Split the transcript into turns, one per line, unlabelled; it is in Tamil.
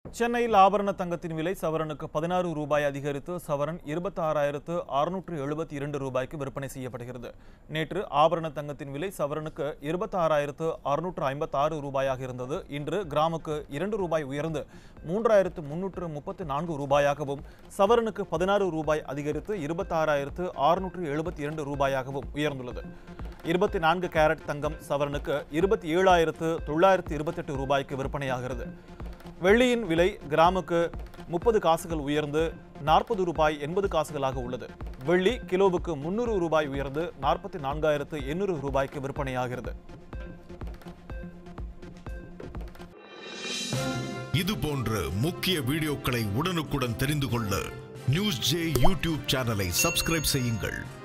சென்னையில் ஆபரண தங்கத்தின் விலை சவரனுக்கு பதினாறு ரூபாய் அதிகரித்து சவரன் இருபத்தி ஆறாயிரத்து அறுநூற்று எழுபத்தி இரண்டு ரூபாய்க்கு விற்பனை செய்யப்படுகிறது நேற்று ஆபரண தங்கத்தின் விலை சவரனுக்கு இருபத்தி ஆறாயிரத்து அறுநூற்று ஐம்பத்தாறு ரூபாயாக இருந்தது இன்று கிராமுக்கு இரண்டு ரூபாய் உயர்ந்து மூன்றாயிரத்து முன்னூற்று முப்பத்து நான்கு ரூபாயாகவும் சவரனுக்கு பதினாறு ரூபாய் அதிகரித்து இருபத்தாறாயிரத்து அறுநூற்று எழுபத்தி இரண்டு ரூபாயாகவும் உயர்ந்துள்ளது இருபத்தி நான்கு கேரட் தங்கம் சவரனுக்கு இருபத்தி ஏழாயிரத்து தொள்ளாயிரத்து இருபத்தெட்டு ரூபாய்க்கு விற்பனையாகிறது வெள்ளியின் விலை கிராமுக்கு முப்பது காசுகள் உயர்ந்து நாற்பது ரூபாய் எண்பது காசுகளாக உள்ளது வெள்ளி கிலோவுக்கு முன்னூறு ரூபாய் உயர்ந்து நாற்பத்தி நான்காயிரத்து எண்ணூறு ரூபாய்க்கு விற்பனையாகிறது
இது போன்ற முக்கிய வீடியோக்களை உடனுக்குடன் தெரிந்து கொள்ள நியூஸ் ஜே யூடியூப் சேனலை சப்ஸ்கிரைப் செய்யுங்கள்